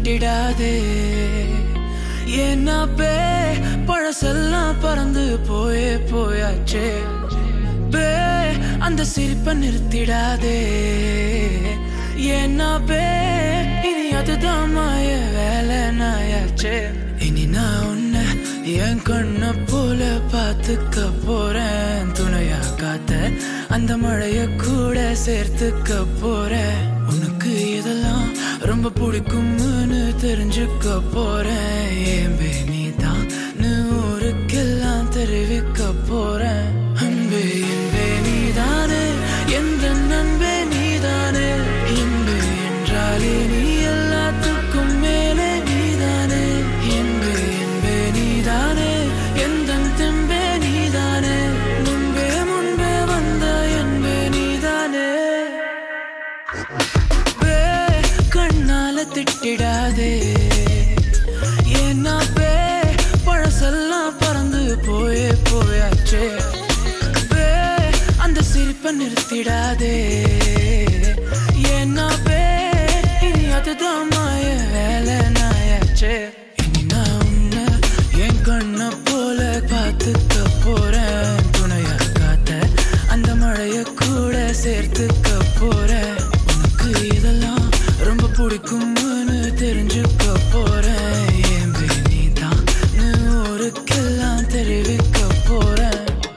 திட்டிடாதே ஏன்னா பே பழசெல்லாம் பறந்து போயே போயாச்சே பே அந்த சிரிப்பை நிறுத்திடாதே ஏன்னா பே இனி அதுதான் மாய வேலை நாயாச்சே இனி நான் உன்னை என் கண்ண போல பார்த்துக்க போறேன் துணையா காத்த அந்த மழைய கூட சேர்த்துக்க போறேன் உனக்கு இதெல்லாம் ரொம்ப பிடிக்கும்னு தெரிஞ்சுக்க போறேன் ஏன் நீ தான் ஊருக்கெல்லாம் தெரிவிக்க போறேன் அன்பே என்பே நீதானே எந்த நண்பே நீதானே இன்பு என்றாலே நீ எல்லாத்துக்கும் மேலே நீதானே இன்பு என்பே நீதானே எந்த தெம்பே நீதானே முன்பே முன்பே வந்த என்பே நீதானே பே கண்ணால திட்டிடாதே ஏன்னா பே பழசெல்லாம் பறந்து போயே போயாச்சே பே அந்த சிரிப்பை நிறுத்திடாதே ஏன்னா பே இனி அதுதான் மாய வேலை நாயாச்சே இனி நான் உன்னை என் கண்ண போல பார்த்துக்க போறேன் துணையா காத்த அந்த மழைய கூட சேர்த்துக்க போறேன் உனக்கு இதெல்லாம் ரொம்ப பிடிக்கும்னு தெரிஞ்சுக்க போறேன் ஏன் நீ தான் ஊருக்கெல்லாம் தெரிவிக்க போறேன்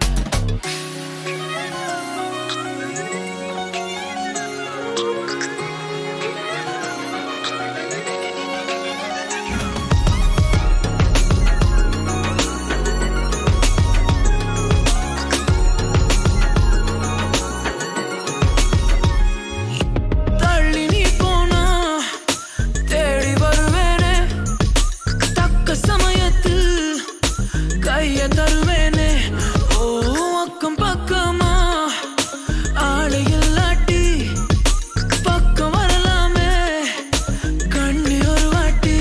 தள்ளி நீ போனா தேடி வருவேனே தக்க சமயத்தில் கைய தருவேனே ஓ அக்கம் பக்கமா ஆளை இல்லாட்டி பக்கம் வரலாமே கண்ணீர் ஒரு வாட்டி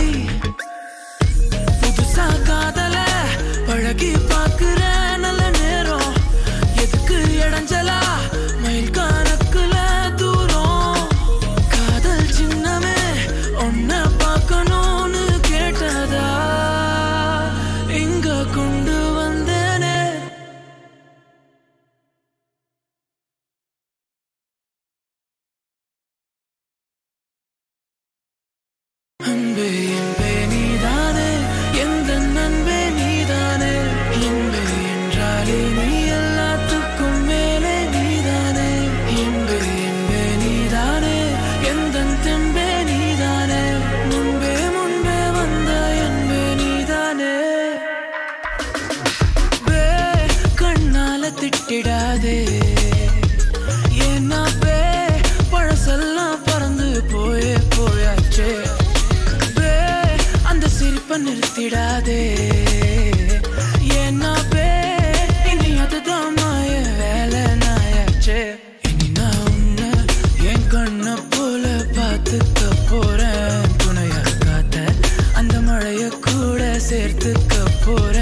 புதுசா காதல பழகி பாக்குற நல்ல நேரம் எதுக்கு இடைஞ்சலா மயில் கணக்குல தூரம் காதல் சின்னமே ஒன்ன பார்க்கணும்னு கேட்டதா இங்க கொண்டு வந்தேனே அன்பே என்பே நீதானே எந்த நண்பே நீதானே இன்பே என்றாலே நீ எல்லாத்துக்கும் மேலே நீதானே இன்பே என்பே நீதானே எந்த தெம்பே நீதானே முன்பே முன்பே வந்த என்பே நீதானே பே கண்ணால திட்டிடாதே ஏன்னா பே பழசெல்லாம் பறந்து போயே போயாச்சே பே அந்த சிரிப்பை நிறுத்திடாதே ஏன்னா பே இனி அதுதான் மாய வேலை நாயாச்சே இனி நான் உன்னை என் கண்ண போல பார்த்துக்க போறேன் துணையா காத்த அந்த மழைய கூட சேர்த்துக்க போறேன்